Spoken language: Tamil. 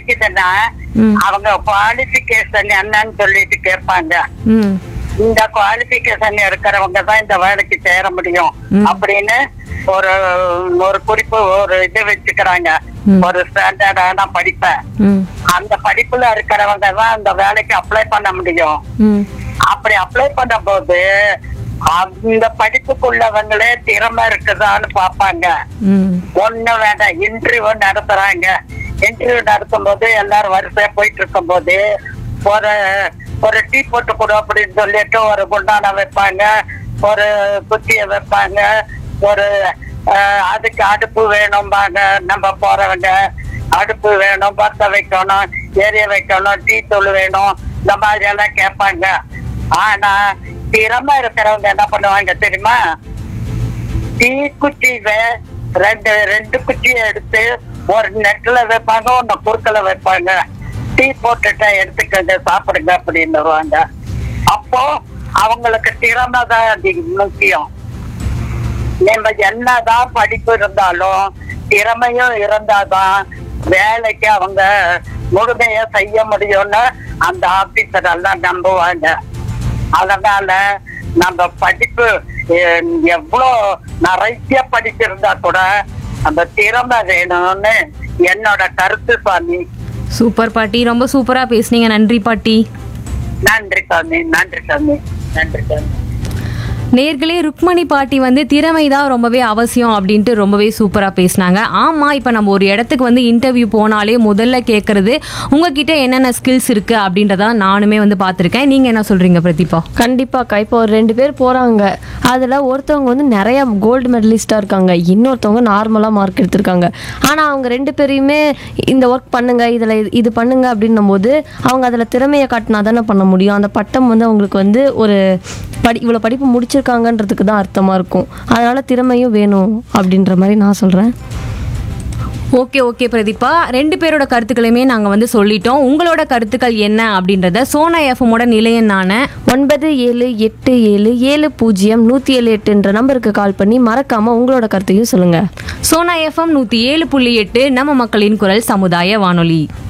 கிடைக்குதுன்னா ம். அவங்க குவாலிபிகேஷன் என்னன்னு சொல்லிட்டு கேட்பாங்க ம் இந்த குவாலிபிகேஷன் இருக்கிறவங்க தான் இந்த வேலைக்கு சேர முடியும் ம். அப்படின்னு ஒரு ஒரு குறிப்பு ஒரு இது வச்சுக்கிறாங்க ம். ஒரு ஸ்டாண்டர்டான படிப்பை ம் அந்த படிப்புல இருக்கிறவங்க தான் அந்த வேலைக்கு அப்ளை பண்ண முடியும் ம் அப்படி அப்ளை பண்ணும்போது அந்த படிப்புக்குள்ளவங்களே திறமை இருக்குதான்னு பார்ப்பாங்க ம் ஒண்ணு வேண்டாம் இன்டர்வியூ நடத்துறாங்க இன்டர்வியூ நடத்தும் போது எல்லாரும் வரிசையா போயிட்டு இருக்கும் போது ஒரு ஒரு டீ போட்டு கொடு அப்படின்னு சொல்லிட்டு ஒரு குண்டான வைப்பாங்க ஒரு குச்சிய வைப்பாங்க ஒரு அஹ், அதுக்கு அடுப்பு வேணும்பாங்க நம்ம போறவங்க அடுப்பு வேணும் பத்த வைக்கணும் எரிய வைக்கணும் டீ தூள் வேணும் இந்த மாதிரி எல்லாம் கேட்பாங்க ஆனா திறமை இருக்கிறவங்க என்ன பண்ணுவாங்க தெரியுமா தீக்குச்சியில ரெண்டு ரெண்டு குச்சியை எடுத்து ஒரு நெட்ல வைப்பாங்க ஒன்னு குறுக்கல வைப்பாங்க டீ போட்டுட்டா எடுத்துக்கங்க சாப்பிடுங்க அப்படின்னுவாங்க அப்போ அவங்களுக்கு திறமை தான் அதிக முக்கியம் நம்ம என்னதான் படிப்பு இருந்தாலும் திறமையும் இருந்தாதான் வேலைக்கு அவங்க முழுமையா செய்ய முடியும்னு அந்த ஆபீசர் எல்லாம் நம்புவாங்க அதனால நம்ம படிப்பு அஹ், எவ்வளோ நிறைய படிச்சிருந்தா கூட அந்த திறமை வேணும்னு என்னோட கருத்து சாமி சூப்பர் பாட்டி ரொம்ப சூப்பரா பேசுனீங்க நன்றி பாட்டி நன்றி சாமி நன்றி சாமி நன்றி சாமி நேர்களே ருக்மணி பாட்டி வந்து திறமை தான் ரொம்பவே அவசியம் அப்படின்ட்டு ரொம்பவே சூப்பராக பேசினாங்க ஆமாம் இப்போ நம்ம ஒரு இடத்துக்கு வந்து இன்டர்வியூ போனாலே முதல்ல கேட்குறது உங்ககிட்ட என்னென்ன ஸ்கில்ஸ் இருக்குது அப்படின்றத நானுமே வந்து பார்த்துருக்கேன் நீங்கள் என்ன சொல்கிறீங்க பிரதீபா கண்டிப்பாக்கா இப்போ ஒரு ரெண்டு பேர் போகிறாங்க அதில் ஒருத்தவங்க வந்து நிறைய கோல்டு மெடலிஸ்டாக இருக்காங்க இன்னொருத்தவங்க நார்மலாக மார்க் எடுத்திருக்காங்க ஆனால் அவங்க ரெண்டு பேரையுமே இந்த ஒர்க் பண்ணுங்க இதில் இது பண்ணுங்க அப்படின்னும் போது அவங்க அதில் திறமையை காட்டினா தானே பண்ண முடியும் அந்த பட்டம் வந்து அவங்களுக்கு வந்து ஒரு படி இவ்வளோ படிப்பு முடிச்சிருக்காங்கன்றதுக்கு தான் அர்த்தமாக இருக்கும் அதனால் திறமையும் வேணும் அப்படின்ற மாதிரி நான் சொல்கிறேன் ஓகே ஓகே பிரதீபா ரெண்டு பேரோட கருத்துக்களையுமே நாங்கள் வந்து சொல்லிட்டோம் உங்களோட கருத்துக்கள் என்ன அப்படின்றத சோனா எஃப்எம்மோட நிலையனான ஒன்பது ஏழு எட்டு ஏழு ஏழு பூஜ்ஜியம் நூற்றி ஏழு எட்டுன்ற நம்பருக்கு கால் பண்ணி மறக்காமல் உங்களோட கருத்தையும் சொல்லுங்கள் சோனா எஃப்எம் நூற்றி ஏழு புள்ளி எட்டு நம்ம மக்களின் குரல் சமுதாய வானொலி